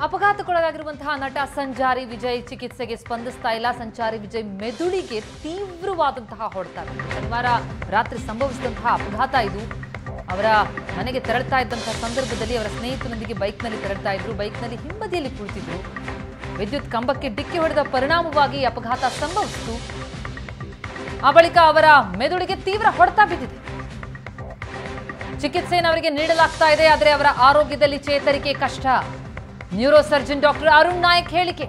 ಅಪಘಾತಕ್ಕೊಳಗಾಗಿರುವಂತಹ ನಟ ಸಂಚಾರಿ ವಿಜಯ್ ಚಿಕಿತ್ಸೆಗೆ ಸ್ಪಂದಿಸ್ತಾ ಇಲ್ಲ ಸಂಚಾರಿ ವಿಜಯ್ ಮೆದುಳಿಗೆ ತೀವ್ರವಾದಂತಹ ಹೊಡೆತ ಬಿದ್ದಿದೆ. ಶನಿವಾರ ರಾತ್ರಿ ಸಂಭವಿಸಿದಂತಹ ಅಪಘಾತ ಇದು ಅವರ ಮನೆಗೆ ತೆರಳ್ತಾ ಇದ್ದಂತಹ ಸಂದರ್ಭದಲ್ಲಿ ಅವರ ಸ್ನೇಹಿತನೊಂದಿಗೆ ಬೈಕ್ನಲ್ಲಿ ತೆರಳ್ತಾ ಇದ್ರು ಬೈಕ್ನಲ್ಲಿ ಹಿಂಬದಿಯಲ್ಲಿ ಕುಳಿತಿದ್ರು ವಿದ್ಯುತ್ ಕಂಬಕ್ಕೆ ಡಿಕ್ಕಿ ಹೊಡೆದ ಪರಿಣಾಮವಾಗಿ ಈ ಅಪಘಾತ ಸಂಭವಿಸಿತು ಆ ಬಳಿಕ ಅವರ ಮೆದುಳಿಗೆ ತೀವ್ರ ಹೊಡೆತ ಬಿದ್ದಿದೆ ಚಿಕಿತ್ಸೆಯನ್ನು ಅವರಿಗೆ ನೀಡಲಾಗ್ತಾ ಇದೆ ಆದರೆ ಅವರ ಆರೋಗ್ಯದಲ್ಲಿ ಚೇತರಿಕೆ ಕಷ್ಟ neurosurgeon doctor Arun Nayak ಹೇಳಿಕೆ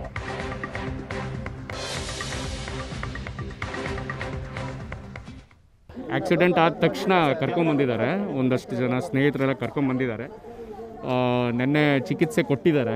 ಆಕ್ಸಿಡೆಂಟ್ ಆದ ತಕ್ಷಣ ಕರ್ಕೊಂಬಂದಿದ್ದಾರೆ ಒಂದಷ್ಟು ಜನ ಸ್ನೇಹಿತರೆಲ್ಲ ಕರ್ಕೊಂಬಂದಿದ್ದಾರೆ ನಿನ್ನೆ ಚಿಕಿತ್ಸೆ ಕೊಟ್ಟಿದ್ದಾರೆ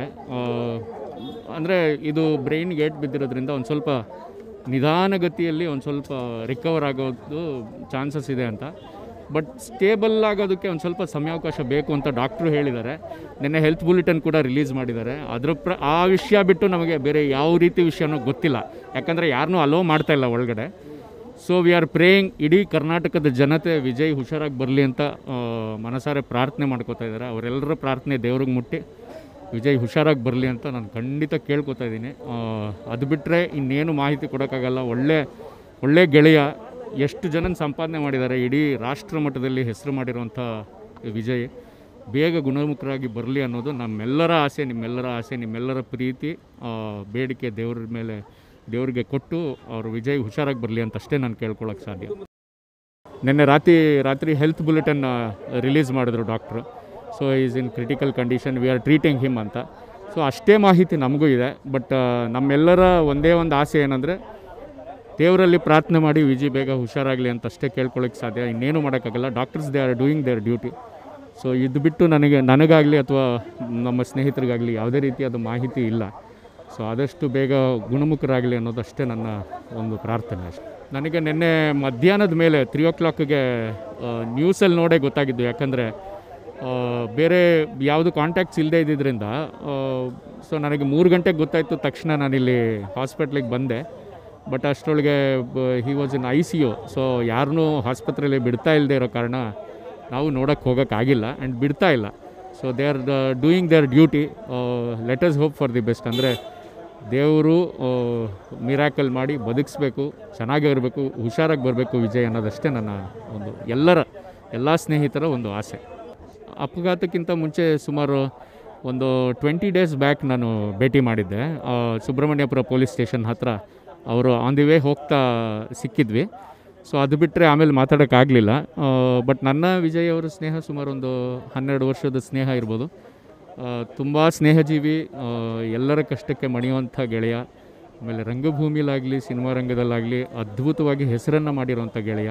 ಅಂದರೆ ಇದು ಬ್ರೈನ್ ಗೇಟ್ ಬಿದ್ದಿರೋದ್ರಿಂದ ಒಂದು ಸ್ವಲ್ಪ ನಿಧಾನಗತಿಯಲ್ಲಿ ಒಂದು ಸ್ವಲ್ಪ ರಿಕವರ್ ಆಗೋದು ಚಾನ್ಸಸ್ ಇದೆ ಅಂತ ಬಟ್ ಸ್ಟೇಬಲ್ ಆಗೋದಕ್ಕೆ ಒಂದು ಸ್ವಲ್ಪ ಸಮಯಾವಕಾಶ ಬೇಕು ಅಂತ ಡಾಕ್ಟ್ರು ಹೇಳಿದ್ದಾರೆ ನಿನ್ನೆ ಹೆಲ್ತ್ ಬುಲೆಟಿನ್ ಕೂಡ ರಿಲೀಸ್ ಮಾಡಿದ್ದಾರೆ ಅದ್ರ ಪ್ರ ಆ ವಿಷಯ ಬಿಟ್ಟು ನಮಗೆ ಬೇರೆ ಯಾವ ರೀತಿ ವಿಷಯನೂ ಗೊತ್ತಿಲ್ಲ ಯಾಕಂದರೆ ಯಾರನ್ನೂ ಅಲೋ ಮಾಡ್ತಾ ಇಲ್ಲ ಒಳಗಡೆ ಸೊ ವಿ ಆರ್ ಪ್ರೇಯಿಂಗ್ ಇಡೀ ಕರ್ನಾಟಕದ ಜನತೆ ವಿಜಯ್ ಹುಷಾರಾಗಿ ಬರಲಿ ಅಂತ ಆ, ಮನಸಾರೆ ಪ್ರಾರ್ಥನೆ ಮಾಡ್ಕೋತಾ ಇದ್ದಾರೆ ಅವರೆಲ್ಲರ ಪ್ರಾರ್ಥನೆ ದೇವ್ರಿಗೆ ಮುಟ್ಟಿ ವಿಜಯ್ ಹುಷಾರಾಗಿ ಬರಲಿ ಅಂತ ನಾನು ಖಂಡಿತ ಕೇಳ್ಕೊತಾ ಇದ್ದೀನಿ ಅದು ಬಿಟ್ಟರೆ ಇನ್ನೇನು ಮಾಹಿತಿ ಕೊಡೋಕ್ಕಾಗಲ್ಲ ಒಳ್ಳೆ ಒಳ್ಳೆ ಗೆಳೆಯ ಎಷ್ಟು ಜನನ ಸಂಪಾದನೆ ಮಾಡಿದ್ದಾರೆ ಇಡೀ ರಾಷ್ಟ್ರ ಮಟ್ಟದಲ್ಲಿ ಹೆಸರು ಮಾಡಿರುವಂಥ ವಿಜಯ್ ಬೇಗ ಗುಣಮುಖರಾಗಿ ಬರಲಿ ಅನ್ನೋದು ನಮ್ಮೆಲ್ಲರ ಆಸೆ ನಿಮ್ಮೆಲ್ಲರ ಆಸೆ ನಿಮ್ಮೆಲ್ಲರ ಪ್ರೀತಿ ಆ, ಬೇಡಿಕೆ ದೇವ್ರ ಮೇಲೆ ದೇವ್ರಿಗೆ ಕೊಟ್ಟು ಅವರು ವಿಜಯ್ ಹುಷಾರಾಗಿ ಬರಲಿ ಅಂತ ಅಷ್ಟೇ ನಾನು ಕೇಳ್ಕೊಳ್ಳೋಕೆ ಸಾಧ್ಯ ನಿನ್ನೆ ರಾತ್ರಿ ರಾತ್ರಿ ಹೆಲ್ತ್ ಬುಲೆಟಿನ್ ರಿಲೀಸ್ ಮಾಡಿದ್ರು doctor so is in critical condition we are treating him ಅಂತ ಸೊ ಅಷ್ಟೇ ಮಾಹಿತಿ ನಮಗೂ ಇದೆ ಬಟ್ ನಮ್ಮೆಲ್ಲರ ಒಂದೇ ಒಂದು ಆಸೆ ಏನಂದರೆ ದೇವರಲ್ಲಿ ಪ್ರಾರ್ಥನೆ ಮಾಡಿ ವಿಜಿ ಬೇಗ ಹುಷಾರಾಗಲಿ ಅಂತ ಅಷ್ಟೇ ಕೇಳ್ಕೊಳ್ಳೋಕ್ಕೆ ಸಾಧ್ಯ ಇನ್ನೇನು ಮಾಡೋಕ್ಕಾಗಲ್ಲ doctors they are doing their duty so ಇದು ಬಿಟ್ಟು ನನಗೆ ನನಗಾಗಲಿ ಅಥವಾ ನಮ್ಮ ಸ್ನೇಹಿತರಿಗಾಗಲಿ ಯಾವುದೇ ರೀತಿಯಾದ ಮಾಹಿತಿ ಇಲ್ಲ ಸೊ ಆದಷ್ಟು ಬೇಗ ಗುಣಮುಖರಾಗಲಿ ಅನ್ನೋದಷ್ಟೇ ನನ್ನ ಒಂದು ಪ್ರಾರ್ಥನೆ ಅಷ್ಟೆ ನನಗೆ ನಿನ್ನೆ ಮಧ್ಯಾಹ್ನದ ಮೇಲೆ ತ್ರೀ ಓ ಕ್ಲಾಕ್ಗೆ ನ್ಯೂಸಲ್ಲಿ ನೋಡೇ ಗೊತ್ತಾಗಿದ್ದು ಯಾಕಂದರೆ ಬೇರೆ ಯಾವುದು ಕಾಂಟ್ಯಾಕ್ಟ್ಸ್ ಇಲ್ಲದೆ ಇದ್ದಿದ್ದರಿಂದ ಸೊ ನನಗೆ ಮೂರು ಗಂಟೆಗೆ ಗೊತ್ತಾಯಿತು ತಕ್ಷಣ ನಾನಿಲ್ಲಿ ಹಾಸ್ಪಿಟ್ಲಿಗೆ ಬಂದೆ ಬಟ್ ಅಷ್ಟರೊಳಗೆ he was in I C U so ಯಾರನ್ನೂ ಆಸ್ಪತ್ರೆಯಲ್ಲಿ ಬಿಡ್ತಾ ಇಲ್ಲದೆ ಇರೋ ಕಾರಣ ನಾವು ನೋಡೋಕ್ಕೆ ಹೋಗೋಕ್ಕಾಗಿಲ್ಲ ಆ್ಯಂಡ್ ಬಿಡ್ತಾ ಇಲ್ಲ so they are doing their duty let us hope for the best ಅಂದರೆ ದೇವರು ಮಿರಾಕಲ್ ಮಾಡಿ ಬದುಕಿಸ್ಬೇಕು ಚೆನ್ನಾಗಿರಬೇಕು ಹುಷಾರಾಗಿ ಬರಬೇಕು ವಿಜಯ್ ಅನ್ನೋದಷ್ಟೇ ನನ್ನ ಒಂದು ಎಲ್ಲರ ಎಲ್ಲ ಸ್ನೇಹಿತರ ಒಂದು ಆಸೆ ಅಪಘಾತಕ್ಕಿಂತ ಮುಂಚೆ ಸುಮಾರು ಒಂದು ಟ್ವೆಂಟಿ ಡೇಸ್ ಬ್ಯಾಕ್ ನಾನು ಭೇಟಿ ಮಾಡಿದ್ದೆ ಆ, ಸುಬ್ರಹ್ಮಣ್ಯಪುರ ಪೊಲೀಸ್ ಸ್ಟೇಷನ್ ಹತ್ರ ಅವರು ಆನ್ ದಿ ವೇ ಹೋಗ್ತಾ ಸಿಕ್ಕಿದ್ವಿ ಸೊ ಅದು ಬಿಟ್ಟರೆ ಆಮೇಲೆ ಮಾತಾಡೋಕ್ಕಾಗಲಿಲ್ಲ ಬಟ್ ನನ್ನ ವಿಜಯ್ ಅವರ ಸ್ನೇಹ ಸುಮಾರು ಒಂದು ಹನ್ನೆರಡು ವರ್ಷದ ಸ್ನೇಹ ಇರ್ಬೋದು ತುಂಬ ಸ್ನೇಹಜೀವಿ ಆ, ಎಲ್ಲರ ಕಷ್ಟಕ್ಕೆ ಮಣಿಯುವಂಥ ಗೆಳೆಯ ಆಮೇಲೆ ರಂಗಭೂಮಿಲಾಗಲಿ ಸಿನಿಮಾ ರಂಗದಲ್ಲಾಗಲಿ ಅದ್ಭುತವಾಗಿ ಹೆಸರನ್ನು ಮಾಡಿರುವಂಥ ಗೆಳೆಯ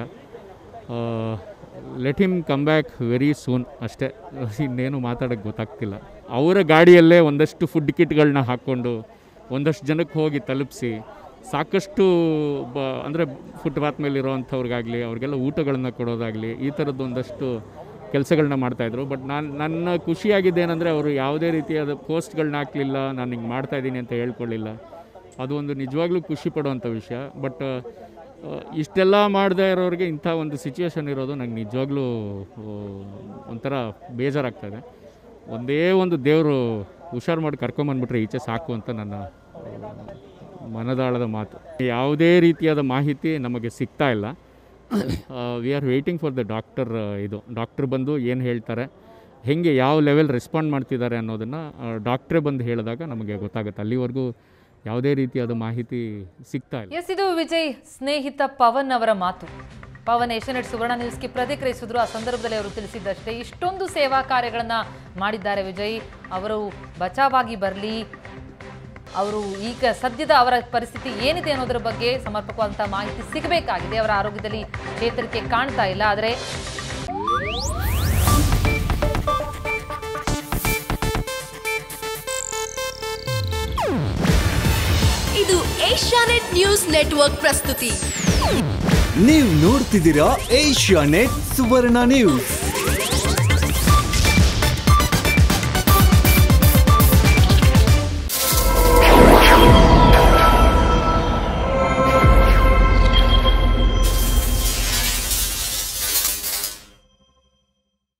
let him come back very soon ಅಷ್ಟೇ ಇನ್ನೇನು ಮಾತಾಡೋಕ್ಕೆ ಗೊತ್ತಾಗ್ತಿಲ್ಲ ಅವರ ಗಾಡಿಯಲ್ಲೇ ಒಂದಷ್ಟು ಫುಡ್ ಕಿಟ್ಗಳನ್ನ ಹಾಕ್ಕೊಂಡು ಒಂದಷ್ಟು ಜನಕ್ಕೆ ಹೋಗಿ ತಲುಪಿಸಿ ಸಾಕಷ್ಟು ಬ ಅಂದರೆ ಫುಟ್ಪಾತ್ ಮೇಲೆ ಇರೋವಂಥವ್ರಿಗಾಗಲಿ ಅವ್ರಿಗೆಲ್ಲ ಊಟಗಳನ್ನ ಕೊಡೋದಾಗಲಿ ಈ ಥರದ್ದು ಒಂದಷ್ಟು ಕೆಲಸಗಳನ್ನ ಮಾಡ್ತಾಯಿದ್ರು ಬಟ್ ನಾನು ನನ್ನ ಖುಷಿಯಾಗಿದ್ದೇನೆಂದರೆ ಅವರು ಯಾವುದೇ ರೀತಿಯಾದ ಪೋಸ್ಟ್ಗಳನ್ನ ಹಾಕಲಿಲ್ಲ ನಾನು ಹಿಂಗೆ ಮಾಡ್ತಾಯಿದ್ದೀನಿ ಅಂತ ಹೇಳ್ಕೊಳ್ಳಿಲ್ಲ ಅದು ಒಂದು ನಿಜವಾಗ್ಲೂ ಖುಷಿ ಪಡುವಂಥ ವಿಷಯ ಬಟ್ ಇಷ್ಟೆಲ್ಲ ಮಾಡದೇ ಇರೋರಿಗೆ ಇಂಥ ಒಂದು ಸಿಚುವೇಶನ್ ಇರೋದು ನಂಗೆ ನಿಜವಾಗ್ಲೂ ಆ, ಒಂಥರ ಬೇಜಾರಾಗ್ತದೆ ಒಂದೇ ಒಂದು ದೇವರು ಹುಷಾರು ಮಾಡಿ ಕರ್ಕೊಂಬಂದ್ಬಿಟ್ರೆ ಈಚೆ ಸಾಕು ಅಂತ ನನ್ನ ಆ, ಮನದಾಳದ ಮಾತು ಯಾವುದೇ ರೀತಿಯಾದ ಮಾಹಿತಿ ನಮಗೆ ಸಿಗ್ತಾ ಇಲ್ಲ we are waiting for the doctor ಇದು ಡಾಕ್ಟ್ರ್ ಬಂದು ಏನು ಹೇಳ್ತಾರೆ ಹೆಂಗೆ ಯಾವ ಲೆವೆಲ್ ರೆಸ್ಪಾಂಡ್ ಮಾಡ್ತಿದ್ದಾರೆ ಅನ್ನೋದನ್ನು ಡಾಕ್ಟ್ರೇ ಬಂದು ಹೇಳಿದಾಗ ನಮಗೆ ಗೊತ್ತಾಗುತ್ತೆ ಅಲ್ಲಿವರೆಗೂ ಯಾವುದೇ ರೀತಿಯಾದ ಮಾಹಿತಿ ಸಿಗ್ತಾ ಇಲ್ಲ ಎಸ್ ಇದು ವಿಜಯ್ ಸ್ನೇಹಿತ ಪವನ್ ಅವರ ಮಾತು ಪವನ್ ಏಷ್ಯಾನೆಟ್ ಸುವರ್ಣ ನ್ಯೂಸ್ಗೆ ಪ್ರತಿಕ್ರಿಯಿಸಿದ್ರು ಆ ಸಂದರ್ಭದಲ್ಲಿ ಅವರು ತಿಳಿಸಿದ್ದಷ್ಟೇ ಇಷ್ಟೊಂದು ಸೇವಾ ಕಾರ್ಯಗಳನ್ನ ಮಾಡಿದ್ದಾರೆ ವಿಜಯ್ ಅವರು ಬಚಾವಾಗಿ ಬರಲಿ ಅವರು ಈಗ ಸದ್ಯದ ಅವರ ಪರಿಸ್ಥಿತಿ ಏನಿದೆ ಅನ್ನೋದರ ಬಗ್ಗೆ ಸಮರ್ಪಕವಾದಂತಹ ಮಾಹಿತಿ ಸಿಗಬೇಕಾಗಿದೆ ಅವರ ಆರೋಗ್ಯದಲ್ಲಿ ಚೇತರಿಕೆ ಕಾಣ್ತಾ ಇಲ್ಲ ಆದರೆ ಇದು ಏಷ್ಯಾನೆಟ್ ನ್ಯೂಸ್ ನೆಟ್ವರ್ಕ್ ಪ್ರಸ್ತುತಿ ನೀವು ನೋಡ್ತಿದ್ದೀರಾ ಏಷ್ಯಾ ನೆಟ್ ಸುವರ್ಣ ನ್ಯೂಸ್